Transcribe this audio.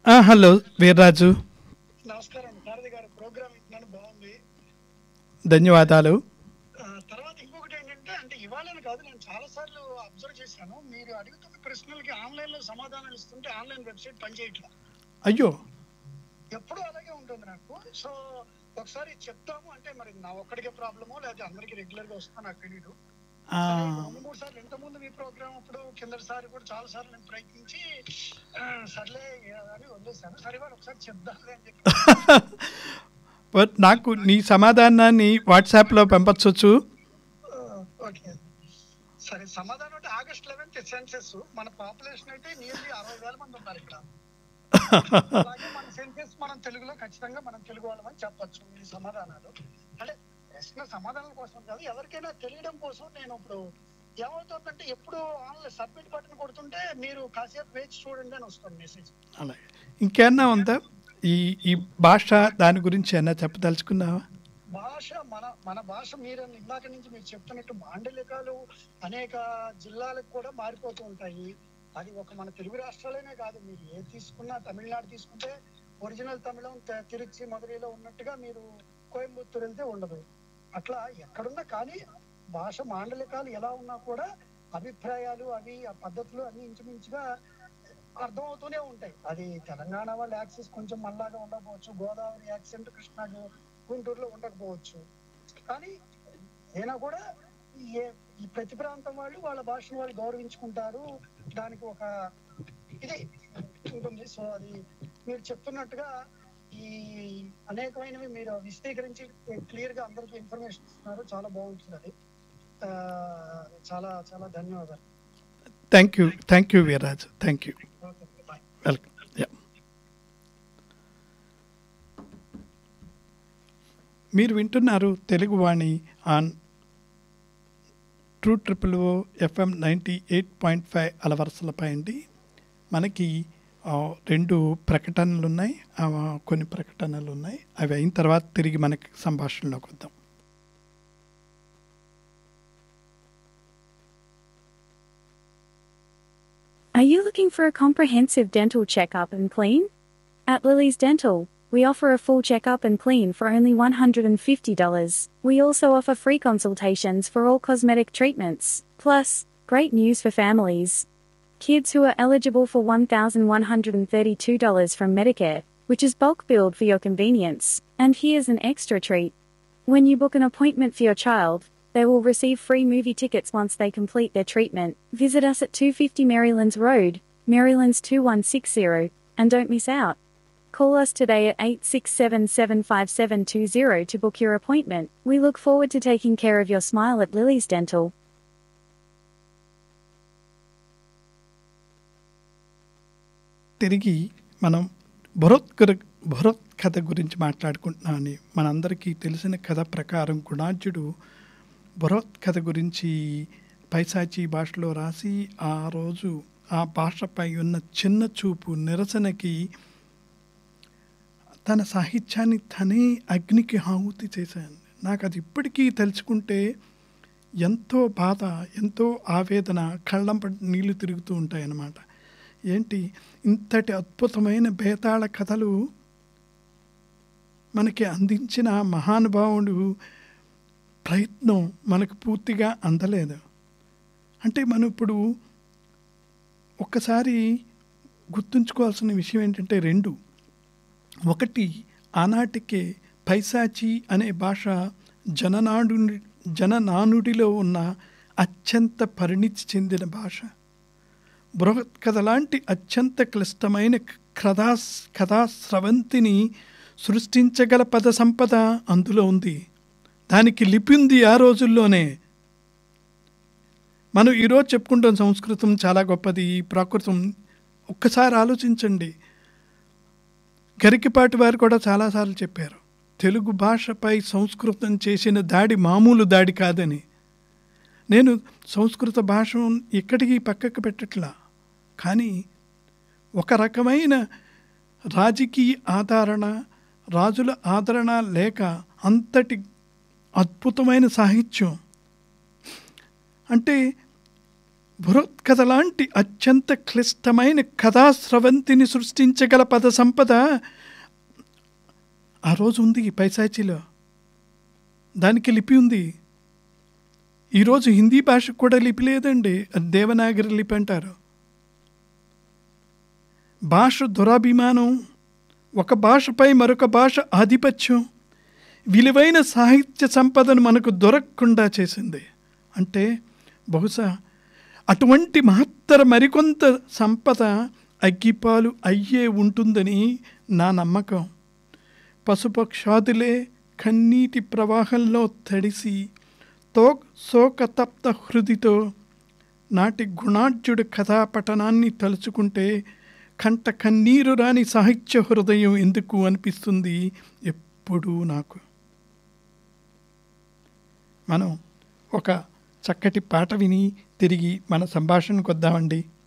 ఆ, హలో వీర్రాజు నమస్కారం భారతి గారి ప్రోగ్రామ్ ఇస్తున్నాను బాగుంది ధన్యవాదాలు ఆ, తర్వాత ఇంకొకటి ఏంటంటే అంటే ఇవాళని కాదు నేను చాలా సార్లు అబ్జర్వ్ చేశాను మీరు అడుగుతున్న ప్రశ్నలకి ఆన్లైన్ లో సమాధానాలు ఇస్తుంటే ఆన్లైన్ వెబ్సైట్ పనిచేయట్లా అయ్యో ఎప్పుడూ అలాగే ఉంటుంది నాకు సో ఒకసారి చెప్తాము అంటే మరి నా ఒక్కడికే ప్రాబ్లమో లేదా అందరికి రెగ్యులర్ గా వస్తుందో నాకు తెలియదు ఆ, రెండు మూడు సార్లు ఇంత ముందు మీ ప్రోగ్రామ్ అప్పుడు కిందసారి కూడా చాలా సార్లు నేను ప్రయత్నించి ఆ, సర్లే అని వదిలేశాను సరే వాడు ఒకసారి చెప్దాంలే అని చెప్పి బట్ నాకు నీ సమాధానాన్ని వాట్సాప్లో పంపించవచ్చు ఓకే సరే సమాధానం అంటే ఆగస్ట్ లెవెన్త్ సెన్సెస్ మన పాపులేషన్ అయితే నియర్లీ అరవై వేల మంది ఉన్నారు ఇక్కడ అలాగే మన సెన్సెస్ మనం తెలుగులో ఖచ్చితంగా మనం తెలుగు వాళ్ళమని చెప్పొచ్చు ఈ సమాధానాలు అంటే ప్రశ్న సమాధానం కోసం కాదు ఎవరికైనా తెలియడం కోసం నేను ఇప్పుడు ఏమవుతుందంటే ఎప్పుడు ఆన్లైన్ సబ్మిట్ బటన్ కొడుతుంటే మీరు కాసేపు వేచి చూడండి అని వస్తుంది మెసేజ్ అలాగే ఇంకేమన్నా ఉందా ఈ ఈ భాష దాని గురించి ఏమన్నా చెప్పదలుచుకున్నావా భాష మన మన భాష మీరు ఇందాక నుంచి మీరు చెప్తున్నట్టు మాండలికాలు అనేక జిల్లాలకు కూడా మారిపోతూ ఉంటాయి అది ఒక మన తెలుగు రాష్ట్రాలనే కాదు మీరు ఏ తీసుకున్నా తమిళనాడు తీసుకుంటే ఒరిజినల్ తమిళం త- తిరుచి మధురైలో ఉన్నట్టుగా మీరు కోయంబత్తూరు వెళ్తే ఉండదు అట్లా ఎక్కడున్నా కానీ భాష మాండలికాలు ఎలా ఉన్నా కూడా అభిప్రాయాలు అవి ఆ పద్ధతులు అన్ని ఇంచుమించుగా అర్థమవుతూనే ఉంటాయి అది తెలంగాణ వాళ్ళ యాక్సెస్ కొంచెం మల్లాగా ఉండకపోవచ్చు గోదావరి యాక్సెంట్ కృష్ణా గు- గుంటూరులో ఉండకపోవచ్చు కానీ అయినా కూడా ఏ ఈ ప్రతి ప్రాంతం వాళ్ళు వాళ్ళ భాషను వాళ్ళు గౌరవించుకుంటారు దానికి ఒక ఇది ఉంటుంది సో అది మీరు చెప్తున్నట్టుగా ఈ అనేకమైనవి మీరు విశదీకరించి క్లియర్ గా అందరికీ ఇన్ఫర్మేషన్ ఇస్తున్నారు చాలా బాగుంటుంది అది ఆ, చాలా చాలా ధన్యవాదాలు thank you thank you Veerraju thank you okay bye welcome yeah మీరు వింటున్నారు Teluguvani on true triple O FM ninety eight point five అలవరసలపై అండి మనకి ఆ, రెండు ప్రకటనలు ఉన్నాయి ఆ, కొన్ని ప్రకటనలు ఉన్నాయి అవి అయిన తర్వాత తిరిగి మనకి సంభాషణలోకి వద్దాం Are you looking for a comprehensive dental checkup and clean? At Lily's Dental, we offer a full checkup and clean for only $150. We also offer free consultations for all cosmetic treatments. Plus, great news for families. Kids who are eligible for $1,132 from Medicare, which is bulk billed for your convenience. And here's an extra treat. When you book an appointment for your child, they will receive free movie tickets once they complete their treatment. Visit us at 250 Marylands Road, Marylands 2160, and don't miss out. Call us today at 867 75720 to book your appointment. We look forward to taking care of your smile at Lily's Dental. తిరిగి మనం భరోత్కర భరత్ కథ గురించి మాట్లాడుకుంటున్నామని మనందరికీ తెలిసిన కథ ప్రకారం గుణార్జుడు భరత్ కథ గురించి పైశాచి భాషలో రాసి ఆ రోజు ఆ భాషపై ఉన్న చిన్న చూపు నిరసనకి తన సాహిత్యాన్ని తనే అగ్నికి ఆహుతి చేశాను నాకు అది ఇప్పటికీ తెలుసుకుంటే ఎంతో బాధ ఎంతో ఆవేదన కళ్ళంప నీళ్లు తిరుగుతూ ఉంటాయన్నమాట ఏంటి ఇంతటి అద్భుతమైన బేతాళ కథలు మనకి అందించిన మహానుభావుడు ప్రయత్నం మనకు పూర్తిగా అందలేదు అంటే మనం ఇప్పుడు ఒక్కసారి గుర్తుంచుకోవాల్సిన విషయం ఏంటంటే రెండు ఒకటి ఆనాటికే పైశాచి అనే భాష జననాడు జననానుడిలో ఉన్న అత్యంత పరిణితి చెందిన భాష బృహత్ కథ లాంటి అత్యంత క్లిష్టమైన కథా కథాస్రవంతిని సృష్టించగల పద సంపద అందులో ఉంది దానికి లిపి ఉంది ఆ రోజుల్లోనే మనం ఈరోజు చెప్పుకుంటాం సంస్కృతం చాలా గొప్పది ప్రాకృతం ఒక్కసారి ఆలోచించండి గరికిపాటి వారు కూడా చాలాసార్లు చెప్పారు తెలుగు భాషపై సంస్కృతం చేసిన దాడి మామూలు దాడి కాదని నేను సంస్కృత భాష ఎక్కడికి పక్కకు పెట్టట్లా కానీ ఒక రకమైన రాజకీయ ఆదరణ రాజుల ఆదరణ లేక అంతటి అద్భుతమైన సాహిత్యం అంటే బృహత్కథ లాంటి అత్యంత క్లిష్టమైన కథాస్రవంతిని సృష్టించగల పద సంపద ఆ రోజు ఉంది ఈ పైశాచిలో దానికి లిపి ఉంది ఈరోజు హిందీ భాషకు కూడా లిపి లేదండి అది దేవనాగరి లిపి అంటారు భాష దురాభిమానం ఒక భాషపై మరొక భాష ఆధిపత్యం విలువైన సాహిత్య సంపదను మనకు దొరకకుండా చేసింది అంటే బహుశా అటువంటి మహత్తర మరికొంత సంపద అగ్గిపాలు అయ్యే ఉంటుందని నా నమ్మకం పశుపక్షాదులే కన్నీటి ప్రవాహంలో తడిసి తో శోకతప్త హృదితో నాటి గుణాఢ్యుడి కథాపఠనాన్ని తలుచుకుంటే కంట కన్నీరు రాని సాహిత్య హృదయం ఎందుకు అనిపిస్తుంది ఎప్పుడూ నాకు మనం ఒక చక్కటి పాట విని తిరిగి మన సంభాషణకు వద్దామండి